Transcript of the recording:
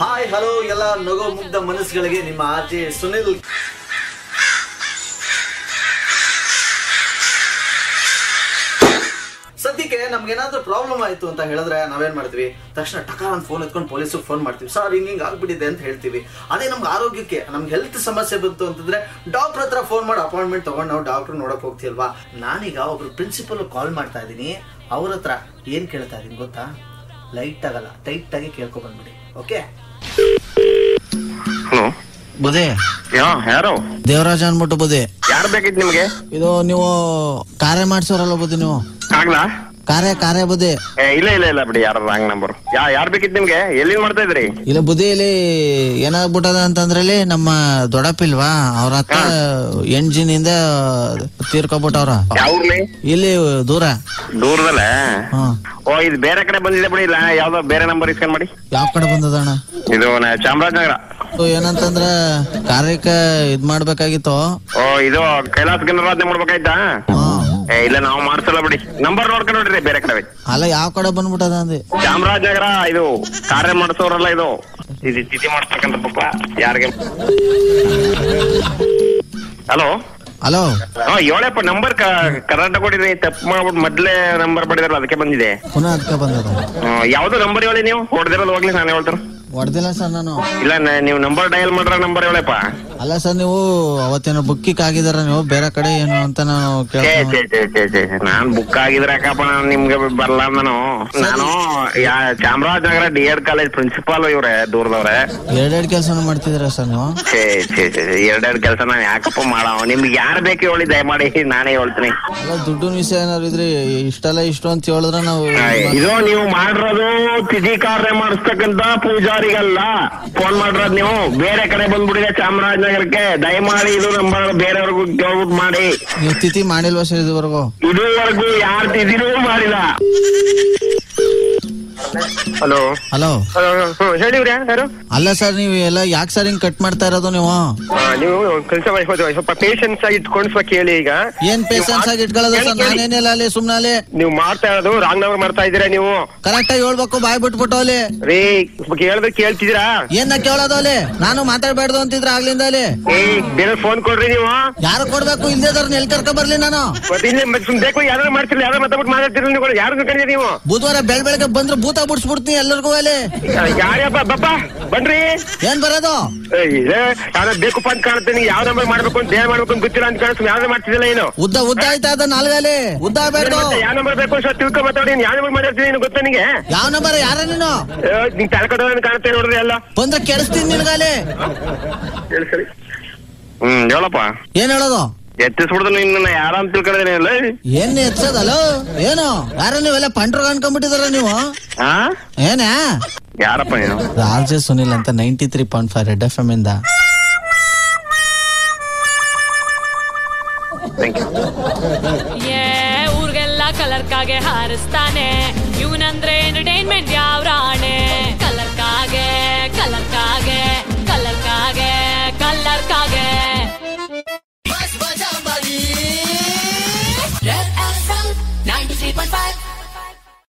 Hi hello ಎಲ್ಲ ನಗೋ ಮುಗ್ಧ ಮನಸ್ಸುಗಳಿಗೆ ನಿಮ್ಮ ಆರ್ ಜೆ ಸುನಿಲ್ ಸದ್ಯಕ್ಕೆ ನಮ್ಗೆ ಏನಾದ್ರೂ ಪ್ರಾಬ್ಲಮ್ ಆಯ್ತು ಅಂತ ಹೇಳಿದ್ರೆ ನಾವೇನ್ ಮಾಡ್ತೀವಿ ತಕ್ಷಣ ಟಕ ಒಂದು ಫೋನ್ ಎತ್ಕೊಂಡು ಪೊಲೀಸಿಗೆ ಫೋನ್ ಮಾಡ್ತೀವಿ ಸರ್ ಹಿಂಗ್ ಹಿಂಗ್ ಆಗ್ಬಿಟ್ಟಿದೆ ಅಂತ ಹೇಳ್ತೀವಿ ಅದೇ ನಮ್ಗೆ ಆರೋಗ್ಯಕ್ಕೆ ನಮ್ಗೆ ಹೆಲ್ತ್ ಸಮಸ್ಯೆ ಬಂತು ಅಂತಂದ್ರೆ ಡಾಕ್ಟರ್ ಹತ್ರ ಫೋನ್ ಮಾಡಿ ಅಪಾಯಿಂಟ್ಮೆಂಟ್ ತಗೊಂಡು ನಾವು ಡಾಕ್ಟರ್ ನೋಡಕ್ ಹೋಗ್ತೀವಲ್ವಾ ನಾನೀಗ ಒಬ್ರು ಪ್ರಿನ್ಸಿಪಲ್ ಕಾಲ್ ಮಾಡ್ತಾ ಇದ್ದೀನಿ ಅವ್ರ ಹತ್ರ ಏನ್ ಕೇಳ್ತಾ ಇದೀನಿ ಗೊತ್ತಾ ಲೈಟ್ ಆಗಲ್ಲ ಟೈಟ್ ಆಗಿ ಕೇಳ್ಕೊ ಬಂದ್ಬಿಡಿ ಓಕೆ ಹಲೋ ಬುದೇ ಯಾ ಯಾರು ದೇವರಾಜ ಅನ್ಬಿಟ್ಟು ಬುದೇ ಯಾರು ಬೇಕಿತ್ತು ನಿಮ್ಗೆ ಇದು ನೀವು ಕಾರ್ಯ ಮಾಡ್ಸೋರಲ್ಲ ಬುದ್ಧಿ ನೀವು ಆಗ್ಲಾ ಕಾರ್ಯ ಕಾರ್ಯ ಬುದ್ಧಿ ಏ, ಇಲ್ಲ ಇಲ್ಲ ಇಲ್ಲ ಬಿಡಿ ಯಾರು ರಾಂಗ್ ನಂಬರ್ ಯಾ ಯಾರು ಬೇಕಿತ್ತು ನಿಮ್ಗೆ ಎಲ್ಲಿಂದ ಮಾಡ್ತಾ ಇದ್ರಿ ಇಲ್ಲ ಬುದ್ಧಿಯಲ್ಲಿ ಏನಾಗ್ಬಿಟ್ಟದ ಅಂತಂದ್ರೆ ಇಲ್ಲಿ ನಮ್ಮ ದೊಡ್ಡಪ್ಪಿಲ್ವಾ ಅವ್ರ ಹತ್ರ ಎಂಜಿನ್ ಇಂದ ತೀರ್ಕೊಬಿಟ್ಟವ್ರ ಯಾವ ಊರ್ಲಿ ಇಲ್ಲಿ ದೂರ ದೂರದಲ್ಲ ಹ್ಮ್ ಓ ಇದು ಬೇರೆ ಕಡೆ ಬಂದಿದೆ ಬಿಡಿ ಇಲ್ಲ ಯಾವ್ದೋ ಬೇರೆ ನಂಬರ್ ಇಸ್ಕೊಂಡ್ ಮಾಡಿ ಯಾವ ಕಡೆ ಬಂದದಣ್ಣ ಇದು ನ- ಚಾಮರಾಜನಗರ ಇದು ಏನಂತಂದ್ರ ಕಾರ್ಯಕ್ಕೆ ಇದ್ ಮಾಡ್ಬೇಕಾಗಿತ್ತು ಓ ಇದು ಕೈಲಾಸ ಗಣರಾಜ್ಯ ಮಾಡ್ಬೇಕಾಯ್ತಾ ಹ್ಮ್ ಏ ಇಲ್ಲ ನಾವು ಮಾಡ್ಸಲ್ಲ ಬಿಡಿ ನಂಬರ್ ನೋಡ್ಕೊಂಡು ನೋಡ್ರಿ ಬೇರೆ ಕಡೆ ಅಲ್ಲ ಯಾವ ಕಡೆ ಬಂದ್ಬಿಟ್ಟದ ಅಂದೆ ಚಾಮರಾಜನಗರ ಇದು ಕಾರ್ಯ ಮಾಡಿಸೋರಲ್ಲ ಇದು ಇದು ತಿಥಿ ಮಾಡ್ತಕ್ಕಂಥ ಪಾಪ ಯಾರಿಗೆ ಹಲೋ ಹಲೋ ಹಾ ಏಳಪ್ಪ ನಂಬರ್ ಕರ್ನಾಟಕ ಕೊಡಿರಿ ತಪ್ಪು ಮಾಡ್ಬಿಟ್ಟು ಮೊದ್ಲೇ ನಂಬರ್ ಪಡೆದಿರಲ್ಲ ಅದಕ್ಕೆ ಬಂದಿದೆ ಪುನಃ ಅದಕ್ಕೆ ಬಂದದ ಹ್ಮ್, ಯಾವ್ದು ನಂಬರ್ ಹೇಳಿ ನೀವು ಹೊಡೆದಿರೋದು ಹೋಗ್ಲಿ ನಾನು ಹೇಳ್ತಾರ ಹೊಡೆದಿಲ್ಲ ಸರ್ ನಾನು ಇಲ್ಲ ನ- ನೀವು ನಂಬರ್ ಡಯಲ್ ಮಾಡ್ರ ನಂಬರ್ ಹೇಳಪ್ಪ ಅಲ್ಲ ಸರ್ ನೀವು ಅವತ್ತೇನೋ ಬುಕ್ಕಿಕ್ ಆಗಿದಾರ ನೀವು ಬೇರೆ ಕಡೆ ಏನು ಅಂತ ನಾನು ಛೇ ಕೇಳ್ತೀನಿ ಛೇ ಛೇ ಛೇ ಛೇ ಛೇ. ನಾನ್ ಬುಕ್ ಆಗಿದ್ರೆ ಯಾಕಪ್ಪ ನಾನು ನಿಮ್ಗೆ ಬರಲ್ಲ ನಾನು ನಾನು ಯಾ- Chamarajanagar D Ed college principal ಇವ್ರೆ ದೂರದವ್ರೆ ಎರಡೆರಡು ಕೆಲಸನ ಮಾಡ್ತಿದ್ದೀರಾ ಸರ್ ನೀವು ಛೇ ಛೇ ಛೇ ಛೇ. ಎರಡೆರಡು ಕೆಲಸ ನಾನು ಯಾಕಪ್ಪ ಮಾಡವ ನಿಮ್ಗೆ ಯಾರು ಬೇಕು ಹೇಳಿ ದಯಮಾಡಿ ನಾನೇ ಹೇಳ್ತೀನಿ ಅಲ್ಲ ದುಡ್ಡು ವಿಷಯ ಏನಾದ್ರು ಇದ್ರೆ ಇಷ್ಟಲ್ಲ ಇಷ್ಟು ಅಂತ ಹೇಳಿದ್ರೆ ನಾವು ಇದು ನೀವು ಮಾಡಿರೋದು ತಿಥಿ ಕಾರ್ಯ ಮಾಡಿಸ್ತಕ್ಕಂತ ಪೂಜಾರಿಗಲ್ಲ ಫೋನ್ ಮಾಡಿರೋದು ನೀವು ಬೇರೆ ಕಡೆ ಬಂದ್ಬಿಟ್ಟಿದೆ ಚಾಮರಾಜನಗರಕ್ಕೆ ದಯಮಾಡಿ ಇದು ನಂಬರ್ ಬೇರೆಯವ್ರಿಗೂ ಕೇಳ್ಬಿಟ್ಟು ಮಾಡಿ ನೀವು ತಿಥಿ ಮಾಡಿಲ್ವಾ ಸರ್ ಇದುವರೆಗೂ ಇದುವರೆಗೂ ಯಾರ ತಿಥಿನೂ ಮಾಡಿಲ್ಲ ಹಲೋ ಹಲೋ ಹೇಳಿವ್ರಿ ಯಾರು ಅಲ್ಲ ಸರ್ ನೀವು ಎಲ್ಲ ಯಾಕೆ ಸರ್ ಹಿಂಗ್ ಕಟ್ ಮಾಡ್ತಾ ಇರೋದು ನೀವು ನೀವು ಕೆಲಸ ಸ್ವಲ್ಪ ಪೇಷನ್ಸ್ ಆಗಿ ಇಟ್ಕೊಂಡು ಸ್ವಲ್ಪ ಕೇಳಿ ಈಗ ಏನ್ ಪೇಷನ್ಸ್ ಆಗಿ ಇಟ್ಕೊಳ್ಳೋದು ಸರ್ ನಾನೇನಿಲ್ಲ ಅಲ್ಲಿ ಸುಮ್ನೆ ಅಲ್ಲಿ ನೀವು ಮಾಡ್ತಾ ಇರೋದು ರಾಂಗ್ ನಂಬರ್ ಮಾಡ್ತಾ ಇದ್ದೀರಾ ನೀವು ಕರೆಕ್ಟ್ ಆಗಿ ಹೇಳ್ಬೇಕು ಬಾಯ್ ಬಿಟ್ಬಿಟ್ಟು ಅಲ್ಲಿ ರೀ ಕೇಳಿದ್ರೆ ಕೇಳ್ತಿದ್ದೀರಾ ಏನ ಕೇಳೋದು ಅಲ್ಲಿ ನಾನು ಮಾತಾಡ್ಬೇಡ್ದು ಅಂತಿದ್ರ ಆಗ್ಲಿಂದ ಅಲ್ಲಿ ಏ ಬೇರೆ ಫೋನ್ ಕೊಡ್ರಿ ನೀವು ಯಾರು ಕೊಡ್ಬೇಕು ಇಲ್ದೇದವ್ರನ್ನ ಎಲ್ ಕರ್ಕ ಬರ್ಲಿ ನಾನು ಮತ್ತೆ ಇಲ್ಲಿ ಮತ್ತೆ ಸುಮ್ನೆ ಬೇಕು ಯಾರು ಮಾಡ್ತಿಲ್ಲ ಯಾರು ಮಾತಾಡ್ಬಿಟ್ಟು ಮಾತಾಡ್ತಿರಲ್ಲ ನೀವು ಯಾರು ಕರೀರಿ ನೀವು ಬುಧವಾರ ಬೆಳ್ ಬೆಳಗ್ಗೆ ಬಂದ್ರೆ ಭೂತ ಬಿಡ್ಸ್ಬಿಡ್ತೀನಿ ಎಲ್ಲರಿಗೂ ಅಲ್ಲಿ ಯಾರ್ಯಪ್ಪ ಬಪ್ಪ ಬನ್ರಿ ಏನ್ ಬರೋದು ಏ, ಇದೆ ಯಾರೋ ಬೇಕಪ್ಪ ಅಂತ ಕಾಣುತ್ತೆ ನೀವು ಯಾವ ನಂಬರ್ ಮಾಡ್ಬೇಕು ಅಂತ ಏನ್ ಮಾಡ್ಬೇಕು ಅಂತ ಗೊತ್ತಿಲ್ಲ ಅಂತ ಕಾಣಿಸ್ತು ಯಾವ್ದು ಮಾಡ್ತಿದ್ದಿಲ್ಲ ಏನು ಉದ್ದ ಉದ್ದ ಆಯ್ತಾ ಅದ ನಾಲ್ಗಲ್ಲಿ ಉದ್ದ ಆಗ್ಬೇಡ್ದು ಯಾವ ನಂಬರ್ ಬೇಕು ಅಂತ ತಿಳ್ಕೊ ಮಾತಾಡಿ ಯಾವ ನಂಬರ್ ಮಾತಾಡ್ತೀನಿ ಏನು ಗೊತ್ತಾ ನಿಂಗೆ ಯಾವ ನಂಬರ್ ಯಾರ ನೀನು ಏ, ನಿಂಗ್ ತಲೆಕಟ್ಟೋದನ್ನ ಕಾಣುತ್ತೆ ನೋಡ್ರಿ ಎಲ್ಲ ಬಂದ್ರೆ ಕೆಡಿಸ್ತೀನಿ ನಿನ್ಗಲ್ಲಿ ಹ್ಮ್ ಹೇಳಪ್ಪ ಏನ್ ಹೇಳೋದು ಎತ್ತಿಸ್ಬಿಡ್ದು ನಿನ್ನ ಯಾರ ಅಂತ ತಿಳ್ಕೊಂಡಿದ್ದೀನಿ ಅಲ್ಲ ಏನ್ ಎತ್ಸದಲ್ಲ ಏನು ಯಾರ ನೀವೆಲ್ಲ ಪಂಟ್ರು ಅನ್ಕೊಂಡ್ಬಿಟ್ಟಿದಾರ ನೀವು ಹಾ ಏನ ಯಾರಪ್ಪ ನೀನು ರಾಜ ಸುನಿಲ್ ಅಂತ ninety three point five Red FM ಎಂ ಇಂದ ಥ್ಯಾಂಕ್ ಯು ಏ ಊರ್ಗೆಲ್ಲ ಕಲರ್ ಕಾಗೆ ಹಾರಿಸ್ತಾನೆ ಇವನಂದ್ರೆ ಎಂಟರ್ಟೈನ್ಮೆಂಟ್ ಯಾವ ರಾಣೆ ಕಲರ್ ಕಾಗೆ ಕಲರ್ ಕಾಗೆ ಕಲರ್ ಕಾಗೆ ಕಲರ್ ಕಾಗೆ Red FM 93.5